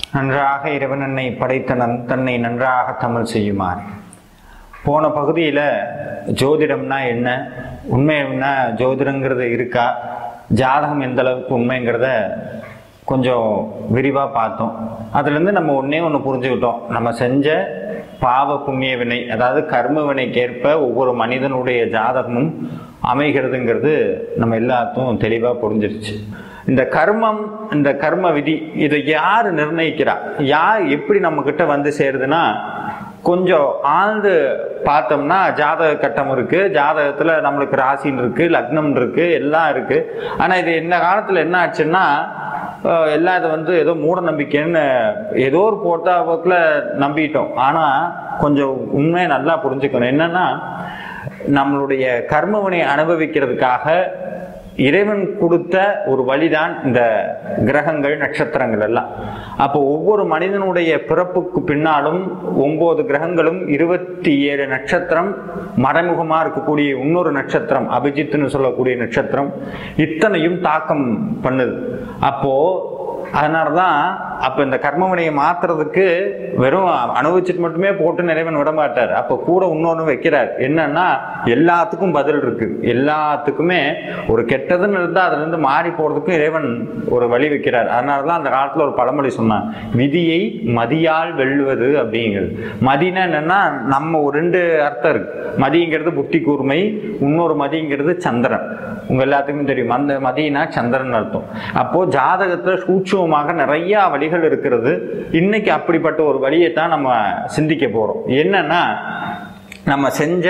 நன்றாக இறைவன் என்னை படைத்தனன் தன்னை நன்றாக தமிழ் செய்யுமாறு போன பகுதியில் ஜோதிடம்னா என்ன உண்மை என்ன ஜோதிடங்கிறது இருக்கா ஜாதகம் எந்த அளவுக்கு உண்மைங்கிறத கொஞ்சம் விரிவாக பார்த்தோம் அதுலேருந்து நம்ம ஒன்றே ஒன்று புரிஞ்சுக்கிட்டோம் நம்ம செஞ்ச பாவ புண்ணிய வினை அதாவது கர்ம வினைக்கேற்ப ஒவ்வொரு மனிதனுடைய ஜாதகமும் அமைகிறதுங்கிறது நம்ம எல்லாத்துக்கும் தெளிவாக புரிஞ்சிருச்சு இந்த கர்மம் இந்த கர்ம விதி இதை யார் நிர்ணயிக்கிறா யார் எப்படி நம்ம கிட்ட வந்து சேருதுன்னா கொஞ்சம் ஆழ்ந்து பார்த்தோம்னா ஜாதக கட்டம் இருக்கு ஜாதகத்துல நம்மளுக்கு ராசின்னு இருக்கு லக்னம் இருக்கு எல்லாம் இருக்கு ஆனா இது இந்த காலத்துல என்ன ஆச்சுன்னா அஹ், எல்லாம் இதை வந்து ஏதோ மூட நம்பிக்கைன்னு ஏதோ ஒரு போட்டா போக்கில் நம்பிட்டோம் ஆனா கொஞ்சம் உண்மையை நல்லா புரிஞ்சுக்கணும் என்னன்னா நம்மளுடைய கர்மவினை அனுபவிக்கிறதுக்காக இறைவன் கொடுத்த ஒரு வழிதான் இந்த கிரகங்கள் நட்சத்திரங்கள் எல்லாம் அப்போ ஒவ்வொரு மனிதனுடைய பிறப்புக்கு பின்னாலும் ஒன்பது கிரகங்களும் இருபத்தி ஏழு நட்சத்திரம் மறைமுகமா இருக்கக்கூடிய இன்னொரு நட்சத்திரம் அபிஜித்னு சொல்லக்கூடிய நட்சத்திரம் இத்தனையும் தாக்கம் பண்ணுது அப்போ அதனால தான் அப்போ இந்த கர்மவினையை மாத்துறதுக்கு வெறும் அனுபவிச்சுட்டு மட்டுமே போட்டு நிறைவன் விட மாட்டார் அப்போ கூட இன்னொன்று வைக்கிறார் என்னன்னா எல்லாத்துக்கும் பதில் இருக்கு எல்லாத்துக்குமே ஒரு கெட்டதுன்னு இருந்தால் அதுலேருந்து மாறி போகிறதுக்கும் இறைவன் ஒரு வழி வைக்கிறார் அதனால தான் அந்த காலத்தில் ஒரு பழமொழி சொன்னான் விதியை மதியால் வெல்லுவது அப்படிங்கிறது மதினா என்னன்னா நம்ம ஒரு ரெண்டு அர்த்தம் இருக்கு மதிங்கிறது புத்தி கூர்மை இன்னொரு மதிங்கிறது சந்திரன் உங்க எல்லாத்துக்குமே தெரியும் அந்த மதினா சந்திரன் அர்த்தம் அப்போ ஜாதகத்துல சூட்சமமாக நிறைய வழிகள் இருக்கிறது இன்னைக்கு அப்படிப்பட்ட ஒரு வழியை தான் நம்ம சிந்திக்க போறோம் என்னன்னா நம்ம செஞ்ச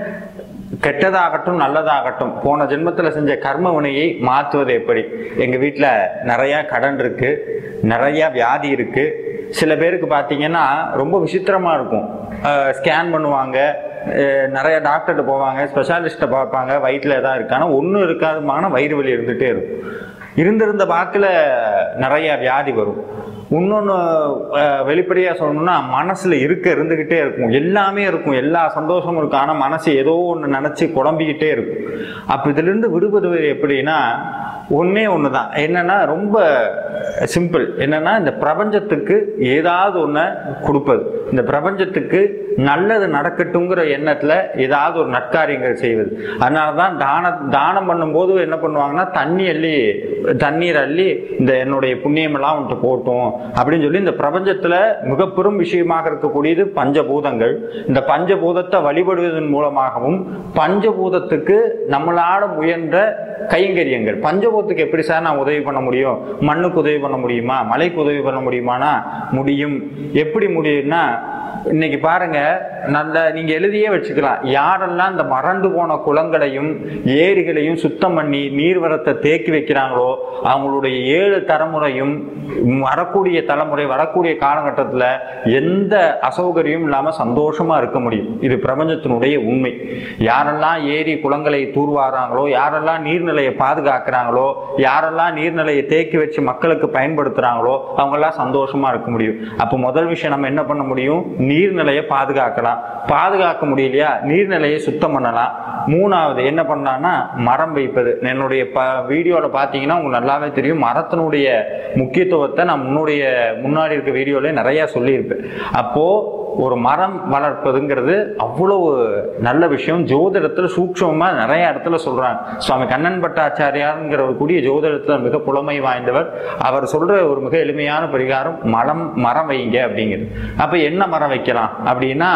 கெட்டதாகட்டும் நல்லதாகட்டும் போன ஜென்மத்தில் செஞ்ச கர்ம வினையை மாற்றுவது எப்படி எங்கள் வீட்டில் நிறையா கடன் இருக்கு நிறையா வியாதி இருக்கு சில பேருக்கு பார்த்தீங்கன்னா ரொம்ப விசித்திரமாக இருக்கும் ஸ்கேன் பண்ணுவாங்க அஹ் நிறைய டாக்டர்கிட்ட போவாங்க ஸ்பெஷாலிஸ்ட்டை பார்ப்பாங்க வயிற்றில் எதாவது இருக்கு ஆனால் ஒன்றும் இருக்காதுமான வயிறு வலி இருந்துகிட்டே இருக்கும் இருந்திருந்த வாக்கில் நிறைய வியாதி வரும் இன்னொன்று வெளிப்படையாக சொல்லணும்னா மனசில் இருக்க இருந்துக்கிட்டே இருக்கும் எல்லாமே இருக்கும் எல்லா சந்தோஷமும் இருக்கும் ஆனால் மனசு ஏதோ ஒன்று நினச்சி குழம்பிக்கிட்டே இருக்கும் அப்போ இதிலிருந்து விடுபடுவது எப்படின்னா ஒன்றே ஒன்று தான் என்னன்னா ரொம்ப சிம்பிள் என்னன்னா இந்த பிரபஞ்சத்துக்கு ஏதாவது ஒன்றை கொடுப்பது இந்த பிரபஞ்சத்துக்கு நல்லது நடக்கட்டுங்கிற எண்ணத்தில் ஏதாவது ஒரு நற்காரியங்கள் செய்வது அதனால தான் தான தானம் பண்ணும்போது என்ன பண்ணுவாங்கன்னா தண்ணி அள்ளி தண்ணீர் அள்ளி இந்த என்னுடைய புண்ணியமெல்லாம் உன்ட்டு போட்டும் அப்படின்னு சொல்லி இந்த பிரபஞ்சத்தில் மிக பெரும் விஷயமாக இருக்கக்கூடியது பஞ்சபூதங்கள் இந்த பஞ்சபூதத்தை வழிபடுவதன் மூலமாகவும் பஞ்சபூதத்துக்கு நம்மளால முயன்ற கைங்கரியங்கள் பஞ்சபூதத்துக்கு எப்படி சார் நான் உதவி பண்ண முடியும் மண்ணுக்கு உதவி பண்ண முடியுமா மலைக்கு உதவி பண்ண முடியுமானா முடியும் எப்படி முடியும்னா இன்னைக்கு பாருங்க நல்ல நீங்க எழுதியே வச்சுக்கலாம் யாரெல்லாம் இந்த மறந்து போன குளங்களையும் ஏரிகளையும் சுத்தம் பண்ணி நீர்வரத்தை தேக்கி வைக்கிறாங்களோ அவங்களுடைய ஏழு தலைமுறையும் வரக்கூடிய தலைமுறை வரக்கூடிய காலகட்டத்தில் எந்த அசௌகரியம் இல்லாம சந்தோஷமா இருக்க முடியும் இது பிரபஞ்சத்தினுடைய உண்மை யாரெல்லாம் ஏரி குளங்களை தூர்வாராங்களோ யாரெல்லாம் நீர்நிலையை பாதுகாக்கிறாங்களோ யாரெல்லாம் நீர்நிலையை தேக்கி வச்சு மக்களுக்கு பயன்படுத்துறாங்களோ அவங்கெல்லாம் சந்தோஷமா இருக்க முடியும் அப்போ முதல் விஷயம் நம்ம என்ன பண்ண முடியும் நீர்நிலையை பாதுகாக்கலாம் பாதுகாக்க முடியலையா நீர்நிலையை சுத்தம் பண்ணலாம் மூணாவது என்ன பண்ணலாம்னா மரம் வைப்பது என்னுடைய ப வீடியோவில் பார்த்தீங்கன்னா உங்களுக்கு நல்லாவே தெரியும் மரத்தினுடைய முக்கியத்துவத்தை நான் முன்னுடைய முன்னாடி இருக்க வீடியோவில் நிறையா சொல்லியிருப்பேன் அப்போது ஒரு மரம் வளர்ப்பதுங்கிறது அவ்வளவு நல்ல விஷயம் ஜோதிடத்தில் சூக்ஷமாக நிறைய இடத்துல சொல்றாங்க சுவாமி கண்ணன் பட்டாச்சாரியாருங்கிற ஒரு கூடிய ஜோதிடத்தில் மிக புலமை வாய்ந்தவர் அவர் சொல்ற ஒரு மிக எளிமையான பரிகாரம் மரம் மரம் வைங்க அப்படிங்கிறது அப்ப என்ன மரம் வைக்கலாம் அப்படின்னா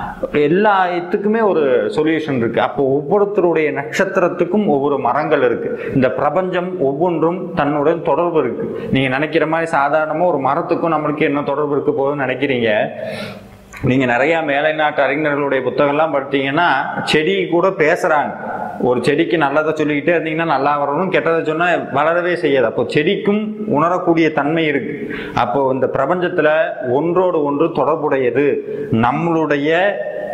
எல்லா இதுக்குமே ஒரு சொல்யூஷன் இருக்கு அப்போ ஒவ்வொருத்தருடைய நட்சத்திரத்துக்கும் ஒவ்வொரு மரங்கள் இருக்கு இந்த பிரபஞ்சம் ஒவ்வொன்றும் தன்னுடன் தொடர்பு இருக்கு நீங்க நினைக்கிற மாதிரி சாதாரணமா ஒரு மரத்துக்கும் நம்மளுக்கு என்ன தொடர்பு இருக்கு போதுன்னு நினைக்கிறீங்க நீங்க நிறைய மேலை நாட்டு அறிஞர்களுடைய புத்தகம்லாம் படிச்சீங்கன்னா செடி கூட பேசுறாங்க ஒரு செடிக்கு நல்லதை சொல்லிக்கிட்டே இருந்தீங்கன்னா நல்லா வரணும் கெட்டதை சொன்னா வளரவே செய்யாது அப்போ செடிக்கும் உணரக்கூடிய தன்மை இருக்கு அப்போ இந்த பிரபஞ்சத்துல ஒன்றோடு ஒன்று தொடர்புடையது நம்மளுடைய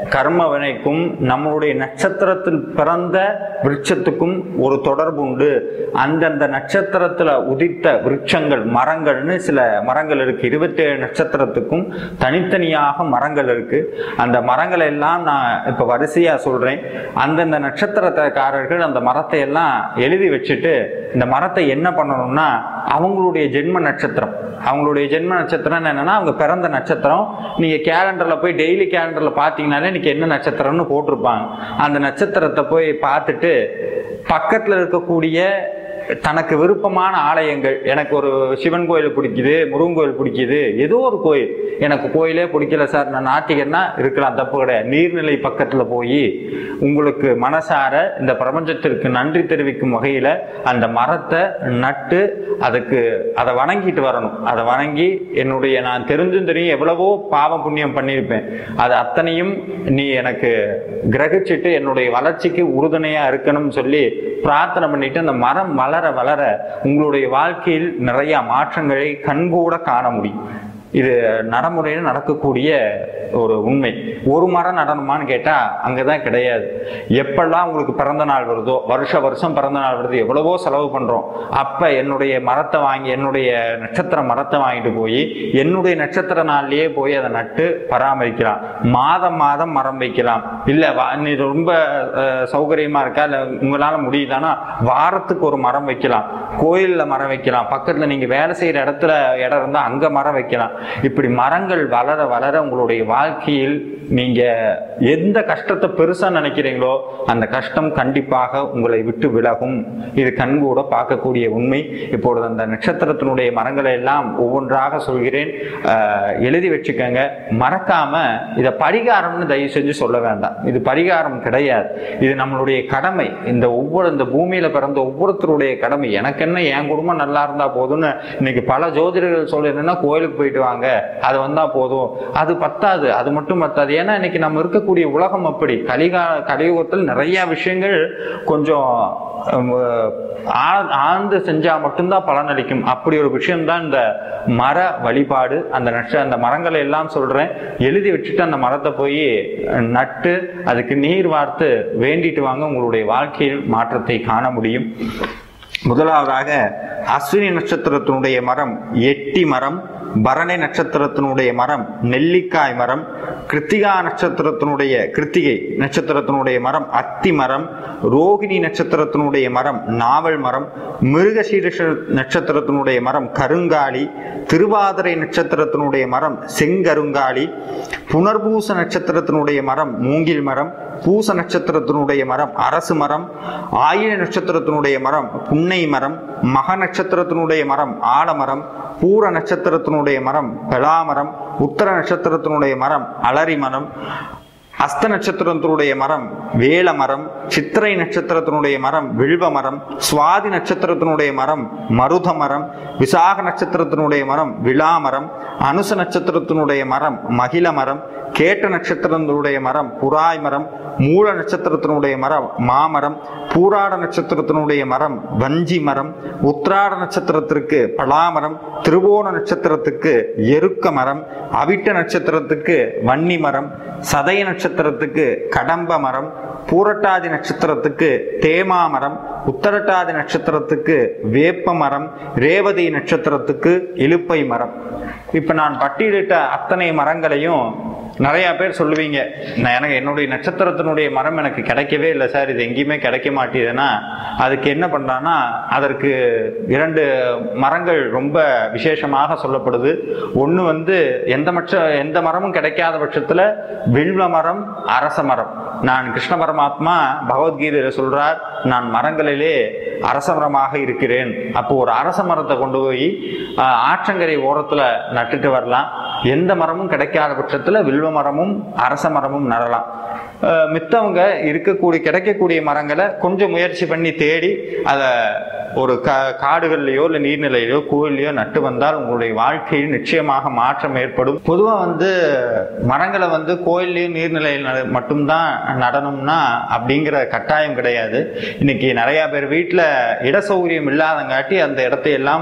கர்ம வினைக்கும் நம்மளுடைய நட்சத்திரத்தில் பிறந்த விருட்சத்துக்கும் ஒரு தொடர்பு உண்டு அந்தந்த நட்சத்திரத்துல உதித்த விருட்சங்கள் மரங்கள்னு சில மரங்கள் இருக்கு இருபத்தி ஏழு நட்சத்திரத்துக்கும் தனித்தனியாக மரங்கள் இருக்கு அந்த மரங்களை எல்லாம் நான் இப்ப வரிசையா சொல்றேன் அந்தந்த நட்சத்திரக்காரர்கள் அந்த மரத்தை எல்லாம் எழுதி வச்சுட்டு இந்த மரத்தை என்ன பண்ணணும்னா அவங்களுடைய ஜென்ம நட்சத்திரம் அவங்களுடைய ஜென்ம நட்சத்திரம் என்னன்னா அவங்க பிறந்த நட்சத்திரம் நீங்க கேலண்டர்ல போய் டெய்லி கேலண்டர்ல பாத்தீங்கன்னாலே இன்னைக்கு என்ன நட்சத்திரம்னு போட்டிருப்பாங்க அந்த நட்சத்திரத்தை போய் பார்த்துட்டு பக்கத்துல இருக்கக்கூடிய தனக்கு விருப்பமான ஆலயங்கள் எனக்கு ஒரு சிவன் கோயில் பிடிக்குது முருகன் கோயில் பிடிக்குது ஏதோ ஒரு கோயில் எனக்கு கோயிலே பிடிக்கல சார் நான் நாத்திகன்னா இருக்கலாம் தப்பு கிடையாது நீர்நிலை பக்கத்துல போய் உங்களுக்கு மனசார இந்த பிரபஞ்சத்திற்கு நன்றி தெரிவிக்கும் வகையில அந்த மரத்தை நட்டு அதுக்கு அதை வணங்கிட்டு வரணும் அதை வணங்கி என்னுடைய நான் தெரிஞ்சும் தெரியும் எவ்வளவோ பாவம் புண்ணியம் பண்ணியிருப்பேன் அது அத்தனையும் நீ எனக்கு கிரகிச்சிட்டு என்னுடைய வளர்ச்சிக்கு உறுதுணையா இருக்கணும்னு சொல்லி பிரார்த்தனை பண்ணிட்டு அந்த மரம் வளர வளர உங்களுடைய வாழ்க்கையில் நிறைய மாற்றங்களை கண்கூட காண முடியும் இது நடைமுறையில் நடக்கக்கூடிய ஒரு உண்மை ஒரு மரம் நடணுமான்னு கேட்டா அங்கதான் கிடையாது எப்பெல்லாம் உங்களுக்கு பிறந்த நாள் வருதோ வருஷ வருஷம் பிறந்த நாள் வருது எவ்வளவோ செலவு பண்றோம் அப்ப என்னுடைய மரத்தை வாங்கி என்னுடைய நட்சத்திர மரத்தை வாங்கிட்டு போய் என்னுடைய நட்சத்திர நாள்லயே போய் அதை நட்டு பராமரிக்கலாம் மாதம் மாதம் மரம் வைக்கலாம் இல்ல வா- நீ ரொம்ப அஹ், சௌகரியமா இருக்கா இல்ல உங்களால முடியுதானா வாரத்துக்கு ஒரு மரம் வைக்கலாம் கோயில்ல மரம் வைக்கலாம் பக்கத்துல நீங்க வேலை செய்யற இடத்துல இடம் இருந்தா அங்க மரம் வைக்கலாம் இப்படி மரங்கள் வளர வளர உங்களுடைய வாழ்க்கையில் நீங்க எந்த கஷ்டத்தை பெருசா நினைக்கிறீங்களோ அந்த கஷ்டம் கண்டிப்பாக உங்களை விட்டு விலகும் இது கண்கூட பார்க்கக்கூடிய உண்மை இப்பொழுது அந்த நட்சத்திரத்தினுடைய மரங்களை எல்லாம் ஒவ்வொன்றாக சொல்கிறேன் ஆஹ், எழுதி வச்சுக்கோங்க மறக்காம இதை பரிகாரம்னு தயவு செஞ்சு சொல்ல வேண்டாம் இது பரிகாரம் கிடையாது இது நம்மளுடைய கடமை இந்த ஒவ்வொரு இந்த பூமியில பிறந்த ஒவ்வொருத்தருடைய கடமை எனக்கு என்ன என் குடும்பம் நல்லா இருந்தா போதும்னு இன்னைக்கு பல ஜோதிடர்கள் சொல்லிருந்தா கோயிலுக்கு போயிட்டு வாங்க அது வந்தா போதும் அது பத்தாது அது மட்டும் பத்தாது ஏன்னா இன்னைக்கு நம்ம இருக்கக்கூடிய உலகம் அப்படி கலிகா கலியுகத்தில் நிறைய விஷயங்கள் கொஞ்சம் ஹம், ஆ- ஆழ்ந்து செஞ்சா மட்டும்தான் பலனளிக்கும் அப்படி ஒரு விஷயம்தான் இந்த மர வழிபாடு அந்த நட்ச அந்த மரங்களை எல்லாம் சொல்றேன் எழுதி வச்சுட்டு அந்த மரத்தை போய் நட்டு அதுக்கு நீர் வார்த்து வேண்டிட்டு வாங்க உங்களுடைய வாழ்க்கையில் மாற்றத்தை காண முடியும் முதலாவதாக அஸ்வினி நட்சத்திரத்தினுடைய மரம் எட்டி மரம் பரணி நட்சத்திரத்தினுடைய மரம் நெல்லிக்காய் மரம் கிருத்திகா நட்சத்திரத்தினுடைய கிருத்திகை நட்சத்திரத்தினுடைய மரம் அத்தி மரம் ரோகிணி நட்சத்திரத்தினுடைய மரம் நாவல் மரம் மிருகசீரிஷ நட்சத்திரத்தினுடைய மரம் கருங்காலி திருவாதிரை நட்சத்திரத்தினுடைய மரம் செங்கருங்காலி புனர்பூச நட்சத்திரத்தினுடைய மரம் மூங்கில் மரம் பூச நட்சத்திரத்தினுடைய மரம் அரசு மரம் ஆயிர நட்சத்திரத்தினுடைய மரம் புன்னை மரம் மக நட்சத்திரத்தினுடைய மரம் ஆலமரம் பூர நட்சத்திரத்தினுடைய மரம் பெலாமரம் உத்தர நட்சத்திரத்தினுடைய மரம் அலரி மரம் அஸ்த நட்சத்திரத்தினுடைய மரம் வேல மரம் சித்திரை நட்சத்திரத்தினுடைய மரம் வில்வ மரம் சுவாதி நட்சத்திரத்தினுடைய மரம் மருத மரம் விசாக நட்சத்திரத்தினுடைய மரம் விழா மரம் அனுச நட்சத்திரத்தினுடைய மரம் மகிழ மரம் கேட்ட நட்சத்திரத்தினுடைய மரம் புறாய் மரம் மூல நட்சத்திரத்தினுடைய மரம் மாமரம் பூராட நட்சத்திரத்தினுடைய மரம் வஞ்சி மரம் உத்ராட நட்சத்திரத்திற்கு பலாமரம் திருவோண நட்சத்திரத்துக்கு எருக்க மரம் அவிட்ட நட்சத்திரத்துக்கு வன்னி மரம் சதய நட்சத்திரத்துக்கு கடம்ப மரம் பூரட்டாதி நட்சத்திரத்துக்கு தேமா மரம் உத்தரட்டாதி நட்சத்திரத்துக்கு வேப்ப மரம் ரேவதி நட்சத்திரத்துக்கு இலுப்பை மரம் இப்ப நான் பட்டியலிட்ட அத்தனை மரங்களையும் நிறைய பேர் சொல்லுவீங்க நான் எனக்கு என்னுடைய நட்சத்திரத்தினுடைய மரம் எனக்கு கிடைக்கவே இல்லை சார் இது எங்கேயுமே கிடைக்க மாட்டேதுன்னா அதுக்கு என்ன பண்றான்னா அதற்கு இரண்டு மரங்கள் ரொம்ப விசேஷமாக சொல்லப்படுது ஒன்று வந்து எந்த மற்ற எந்த மரமும் கிடைக்காத பட்சத்துல வில்வ மரம் அரச மரம் நான் கிருஷ்ண பரமாத்மா பகவத்கீதையில சொல்றார் நான் மரங்களிலே அரச மரமாக இருக்கிறேன் அப்போ ஒரு அரச மரத்தை கொண்டு போய் ஆஹ், ஆற்றங்கரை ஓரத்துல நட்டுட்டு வரலாம் எந்த மரமும் கிடைக்காத பட்சத்துல வில்வ மரமும் அரச மரமும் நடலாம் அஹ் மித்தவங்க இருக்கக்கூடிய கிடைக்கக்கூடிய மரங்களை கொஞ்சம் முயற்சி பண்ணி தேடி அதை ஒரு கா காடுகள்லையோ இல்லை நீர்நிலையிலையோ கோயிலையோ நட்டு வந்தால் உங்களுடைய வாழ்க்கையில் நிச்சயமாக மாற்றம் ஏற்படும் பொதுவாக வந்து மரங்களை வந்து கோயில்லையும் நீர்நிலையில் நட- மட்டும்தான் நடணும்னா அப்படிங்கிற கட்டாயம் கிடையாது இன்னைக்கு நிறைய பேர் வீட்டில் இட சௌகரியம் இல்லாதங்காட்டி அந்த இடத்தையெல்லாம்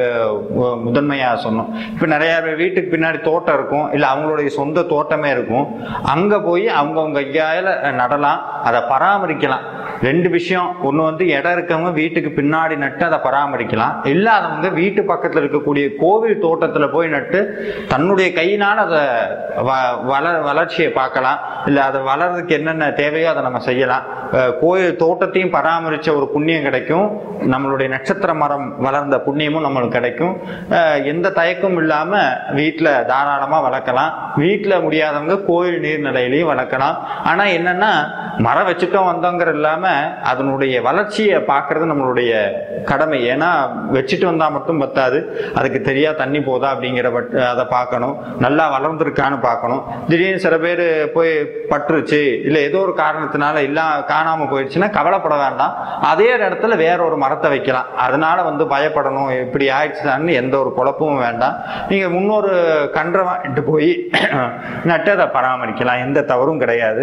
ப- முதன்மையா சொன்னோம் இப்போ நிறைய பேர் வீட்டுக்கு பின்னாடி தோட்டம் இருக்கும் இல்லை அவங்களுடைய சொந்த தோட்டமே இருக்கும் அங்க போய் அவங்கவுங்க கையால நடலாம் அதை பராமரிக்கலாம் ரெண்டு விஷயம் ஒன்று வந்து இடம் இருக்கவங்க வீட்டுக்கு பின்னாடி நட்டு அதை பராமரிக்கலாம் இல்லாதவங்க வீட்டு பக்கத்தில் இருக்கக்கூடிய கோவில் தோட்டத்தில் போய் நட்டு தன்னுடைய கையினால் அதை வ- வள வளர்ச்சியை பார்க்கலாம் இல்லை அதை வளர்றதுக்கு என்னென்ன தேவையோ அதை நம்ம செய்யலாம் அஹ் கோயில் தோட்டத்தையும் பராமரித்த ஒரு புண்ணியம் கிடைக்கும் நம்மளுடைய நட்சத்திர மரம் வளர்ந்த புண்ணியமும் நம்மளுக்கு கிடைக்கும் அஹ் எந்த தயக்கமும் இல்லாமல் வீட்டில் தாராளமாக வளர்க்கலாம் வீட்டில் முடியாதவங்க கோயில் நீர்நிலையிலையும் வளர்க்கலாம் ஆனால் என்னன்னா மரம் வச்சுட்டோம் வந்தோங்கிற இல்லாமல் அதனுடைய வளர்ச்சியை பார்க்கறது நம்மளுடைய கடமை ஏன்னா வச்சுட்டு வந்தால் மட்டும் பத்தாது அதுக்கு தெரியா தண்ணி போதா அப்படிங்கிற பட் அதை பார்க்கணும் நல்லா வளர்ந்துருக்கான்னு பார்க்கணும் திடீர்னு சில பேர் போய் பட்டுருச்சு இல்லை ஏதோ ஒரு காரணத்தினால இல்லா காணாமல் போயிடுச்சுன்னா கவலைப்பட வேண்டாம் அதே இடத்துல வேற ஒரு மரத்தை வைக்கலாம் அதனால வந்து பயப்படணும் இப்படி ஆயிடுச்சுதான்னு எந்த ஒரு குழப்பமும் வேண்டாம் நீங்கள் முன்னொரு கன்றை வாங்கிட்டு போய் நட்டு அதை பராமரிக்கலாம் எந்த தவறும் கிடையாது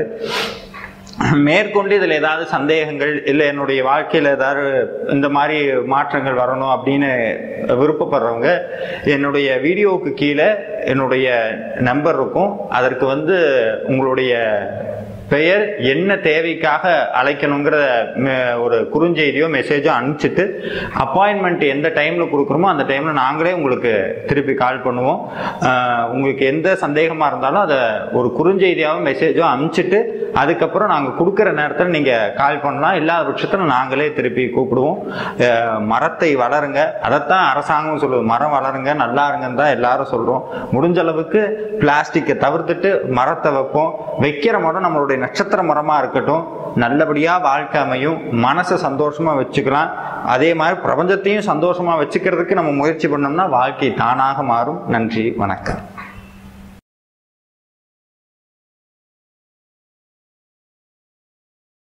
மேற்கொண்டு இதில் ஏதாவது சந்தேகங்கள் இல்லை என்னுடைய வாழ்க்கையில் ஏதாவது இந்த மாதிரி மாற்றங்கள் வரணும் அப்படின்னு விருப்பப்படுறவங்க என்னுடைய வீடியோவுக்கு கீழே என்னுடைய நம்பர் இருக்கும் அதற்கு வந்து உங்களுடைய பெயர் என்ன தேவைக்காக அழைக்கணுங்கிற ம- ஒரு குறுஞ்செய்தியோ மெசேஜோ அனுப்பிச்சிட்டு அப்பாயின்மெண்ட் எந்த டைமில் கொடுக்குறோமோ அந்த டைமில் நாங்களே உங்களுக்கு திருப்பி கால் பண்ணுவோம் ஆஹ் உங்களுக்கு எந்த சந்தேகமாக இருந்தாலும் அதை ஒரு குறுஞ்செய்தியாவோ மெசேஜோ அனுப்பிச்சிட்டு அதுக்கப்புறம் நாங்கள் கொடுக்குற நேரத்தில் நீங்கள் கால் பண்ணலாம் இல்லாத பட்சத்தில் நாங்களே திருப்பி கூப்பிடுவோம் ஆஹ் மரத்தை வளருங்க அதைத்தான் அரசாங்கம் சொல்லுது மரம் வளருங்க நல்லா இருங்கன்னு தான் எல்லாரும் சொல்கிறோம் முடிஞ்ச அளவுக்கு பிளாஸ்டிக்கை தவிர்த்துட்டு மரத்தை வைப்போம் வைக்கிற மரம் நம்மளுடைய நட்சத்திர மரமாக இருக்கட்டும் நல்லபடியாக வாழ்க்கை அமையும் மனசை சந்தோஷமாக வச்சுக்கலாம் அதே மாதிரி பிரபஞ்சத்தையும் சந்தோஷமாக வச்சுக்கிறதுக்கு நம்ம முயற்சி பண்ணோம்னா வாழ்க்கை தானாக மாறும் நன்றி வணக்கம்